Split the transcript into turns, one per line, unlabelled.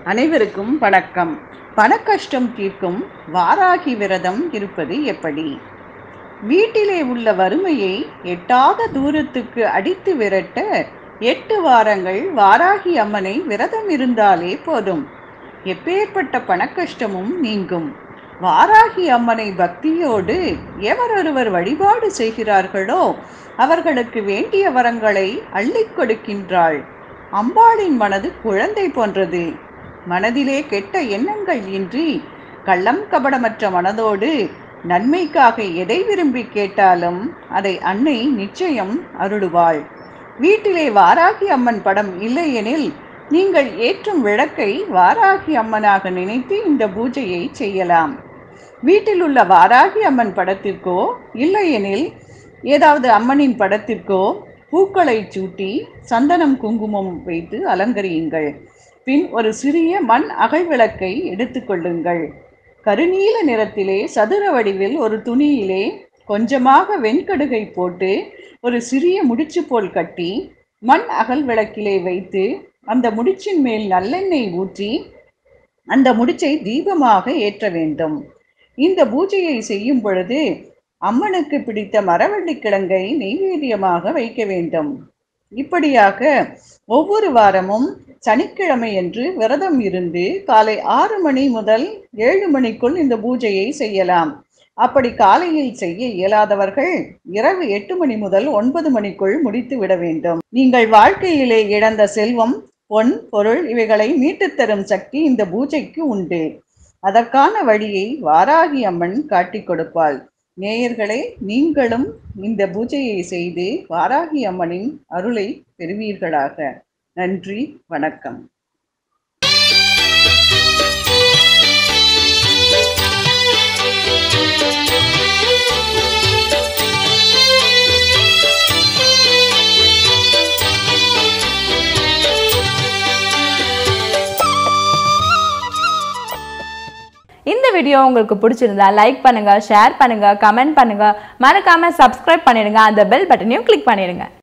அனைவருக்கும் வணக்கம் பணக்கஷ்டம் தீர்க்கும் வாராகி விரதம் இருப்பது எப்படி வீட்டிலே உள்ள வறுமையை எட்டாத தூரத்துக்கு அடித்து விரட்ட எட்டு வாரங்கள் வாராகி அம்மனை விரதம் இருந்தாலே போதும் எப்பேற்பட்ட பணக்கஷ்டமும் நீங்கும் வாராகி அம்மனை பக்தியோடு எவரொருவர் வழிபாடு செய்கிறார்களோ அவர்களுக்கு வேண்டிய வரங்களை அள்ளிக் கொடுக்கின்றாள் அம்பாளின் மனது குழந்தை போன்றது மனதிலே கெட்ட எண்ணங்கள் இன்றி கள்ளம் கபடமற்ற மனதோடு நன்மைக்காக எதை விரும்பி கேட்டாலும் அதை அன்னை நிச்சயம் அருளுவாள் வீட்டிலே வாராகி அம்மன் படம் இல்லையெனில் நீங்கள் ஏற்றும் விளக்கை வாராகி அம்மனாக நினைத்து இந்த பூஜையை செய்யலாம் வீட்டில் உள்ள வாராகி அம்மன் படத்திற்கோ இல்லையெனில் ஏதாவது அம்மனின் படத்திற்கோ பூக்களை சூட்டி சந்தனம் குங்குமம் வைத்து அலங்கரியுங்கள் பின் ஒரு சிறிய மண் அகல் விளக்கை எடுத்துக்கொள்ளுங்கள் கருநீல நிறத்திலே சதுர வடிவில் ஒரு துணியிலே கொஞ்சமாக வெண்கடுகை போட்டு ஒரு சிறிய முடிச்சு போல் கட்டி மண் அகல் விளக்கிலே வைத்து அந்த முடிச்சின் மேல் நல்லெண்ணெய் ஊற்றி அந்த முடிச்சை தீபமாக ஏற்ற வேண்டும் இந்த பூஜையை செய்யும் பொழுது அம்மனுக்கு பிடித்த மரவள்ளி கிழங்கை நெய்வேத்தியமாக வைக்க வேண்டும் இப்படியாக ஒவ்வொரு வாரமும் சனிக்கிழமையன்று விரதம் இருந்து காலை ஆறு மணி முதல் ஏழு மணிக்குள் இந்த பூஜையை செய்யலாம் அப்படி காலையில் செய்ய இயலாதவர்கள் இரவு எட்டு மணி முதல் ஒன்பது மணிக்குள் முடித்து விட வேண்டும் நீங்கள் வாழ்க்கையிலே இழந்த செல்வம் பொன் பொருள் இவைகளை மீட்டுத் தரும் சக்தி இந்த பூஜைக்கு உண்டு அதற்கான வழியை வாராகி அம்மன் காட்டிக் கொடுப்பாள் நேயர்களே நீங்களும் இந்த பூஜையை செய்து வாராகி அம்மனின் அருளை பெறுவீர்களாக நன்றி வணக்கம்
இந்த வீடியோ உங்களுக்கு பிடிச்சிருந்தா லைக் பண்ணுங்க ஷேர் பண்ணுங்க கமெண்ட் பண்ணுங்க மறக்காம சப்ஸ்கிரைப் பண்ணிடுங்க அந்த பெல் பட்டனையும் கிளிக் பண்ணிடுங்க